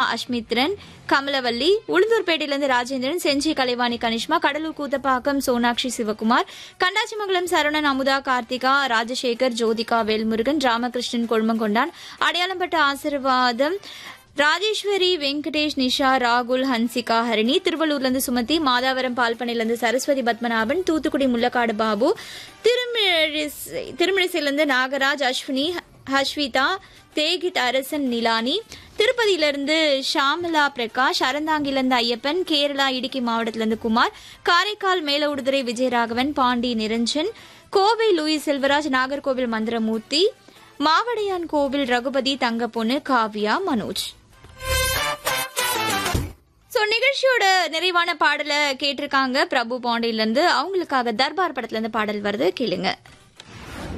அஷ்மித்ரன் கமலவல்லி உளுந்தூர்பேட்டையிலிருந்து ராஜேந்திரன் செஞ்சி கலைவாணி கனிஷ்மா கடலூர் கூத்தப்பாக்கம் சோனாட்சி சிவகுமார் கண்டாச்சிமங்கலம் சரவணன் அமுதா கார்த்திகா ராஜசேகர் ஜோதிகா வேல்முருகன் ராமகிருஷ்ணன் கொழுமங்கொண்டான் அடையாளம்பட்ட ஆசிர்வாதம் ராஜேஸ்வரி வெங்கடேஷ் நிஷா ராகுல் ஹன்சிகா ஹரிணி திருவள்ளூர்ல இருந்து சுமதி மாதாவரம் பால்பனையில இருந்து சரஸ்வதி பத்மநாபன் தூத்துக்குடி முள்ளக்காடு பாபு திருமிழிசை திருமிழிசையிலிருந்து நாகராஜ் அஸ்வினி ஹஸ்விதா தேகித் அரசன் நிலானி திருப்பதியிலிருந்து ஷாமலா பிரகாஷ் அறந்தாங்கிலிருந்து ஐயப்பன் கேரளா இடுக்கி மாவட்டத்திலிருந்து குமார் காரைக்கால் மேலவுடுதுறை விஜயராகவன் பாண்டி நிரஞ்சன் கோவை லூயிஸ் செல்வராஜ் நாகர்கோவில் மந்திரமூர்த்தி மாவடையான் கோவில் ரகுபதி தங்கப்பொண்ணு காவ்யா மனோஜ் சோ நிகழ்ச்சியோட நிறைவான பாடலை கேட்டிருக்காங்க பிரபு பாண்டியில இருந்து அவங்களுக்காக தர்பார் படத்துல இருந்து பாடல் வருது கேளுங்க